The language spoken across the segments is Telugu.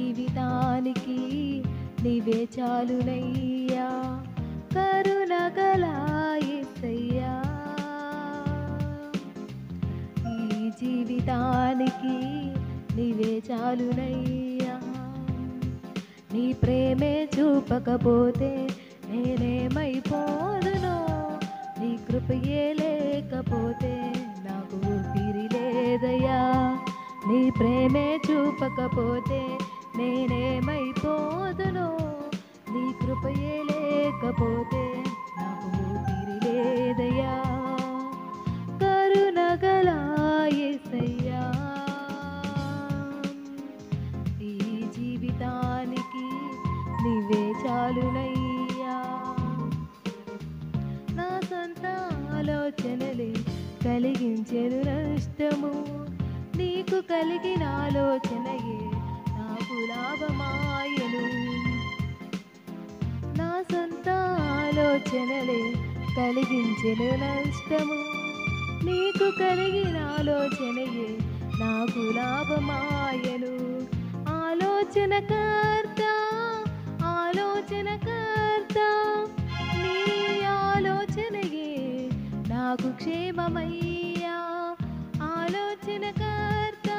జీవితానికి నీవే చాలునయ్యా కరుణగలా యేసయ్యా ఈ జీవితానికి నీవే చాలునయ్యా నీ ప్రేమే చూపకపోతే నేనేమైపోదునో నీ కృపయే లేకపోతే నాకు ఊపిరి లేదయ్యా నీ ప్రేమే చూపకపోతే నేనేమైపోదునో నీ కృపయే లేకపోతే నాకు ఊపిరి లేదయ్యా కరుణగలా యేసయ్యా ఈ జీవితానికి నీవే చాలునయ్యా నా సొంత ఆలోచనలే కలిగించెను నష్టము నీకు కలిగిన ఆలోచనయే నాకు లాభమాయను నా సొంత ఆలోచనలే కలిగించెను నష్టము నీకు కలిగిన ఆలోచనయే నాకు లాభమాయను ఆలోచనకర్త ఆలోచనకర్త నీ ఆలోచనయే నాకు క్షేమమయ్యా ఆలోచనకర్త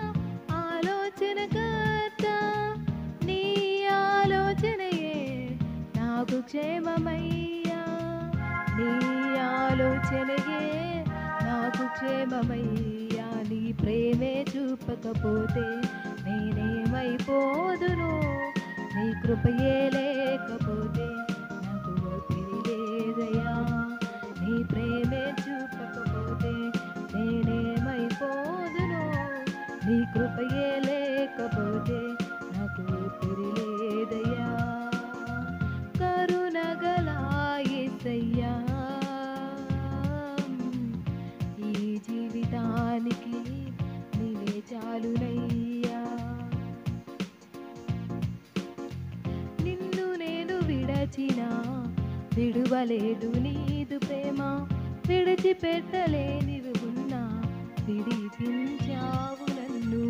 ఆలోచనకర్త నీ ఆలోచనయే నాకు క్షేమమయ్యా నీ ఆలోచనయే నాకు క్షేమమయ్యా నీ ప్రేమే చూపకపోతే నేనేమైపోదును నీ కృపయే లేకపోతే నాకు ఊపిరి లేదయ్యా నీ ప్రేమే చూపకపోతే నేనేమైపోదును నీ కృపయే లేకపోతే నాకు ఊపిరి లేదయ్యా కరుణగలా యేసయ్యా ఈ జీవితానికి నీవే చాలునయ్యా నిన్ను నేను విడచిన విడువలేదు నీదు ప్రేమ విడిచిపెట్టలేనివి ఉన్నా విడిపించావు నన్ను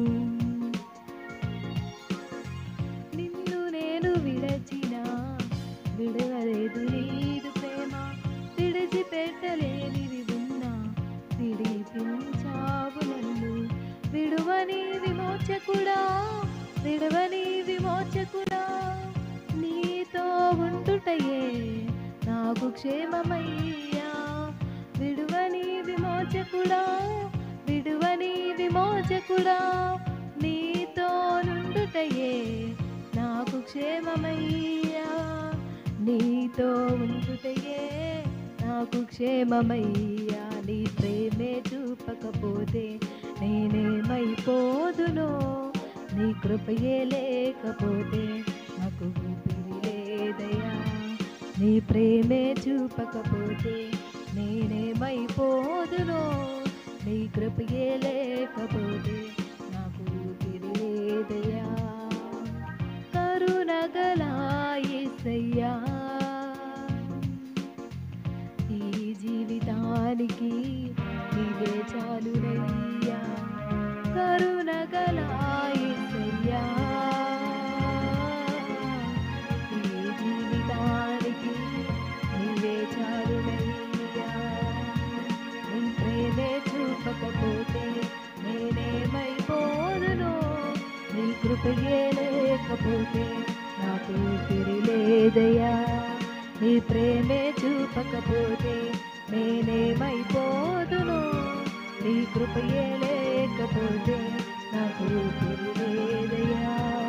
నిన్ను నేను విడచిన విడవలేదు నీదు ప్రేమ విడిచిపెట్టలేనివి ఉన్నా విడిపించావు నన్ను విడువని విమోచకుడా విడువని విమోచకుడా నీతో ఉంటుటయే నాకు క్షేమమయ్యా విడువని విమోచకుడా విడువని విమోచకుడా నీతో నుండుటయే నాకు క్షేమమయ్యా నీతో ఉంటుటయే నాకు క్షేమమయ్యా నీ ప్రేమే చూపకపోతే నేనేమైపోదునో నీ కృపయే లేకపోతే నాకు ఊపిరి లేదయ్యా నీ ప్రేమే చూపకపోతే నేనేమైపోదునో నీ కృపయే లేకపోతే నాకు ఊపిరి లేదయ్యా కరుణగలా యేసయ్యా ఈ జీవితానికి నీవే చాలునయ్యా కరుణగలా యేసయ్యా ఈ జీవితానికి నీవే చాలునయ్యా నీ ప్రేమే చూపకపోతే నేనేమైపోదునో నీ కృపయే లేకపోతే నాకు ఊపిరి లేదయ్యా నీ ప్రేమే చూపకపోతే నేనేమైపోదును నీ కృపయే లేకపోతే నాకు ఊపిరి లేదయ్యా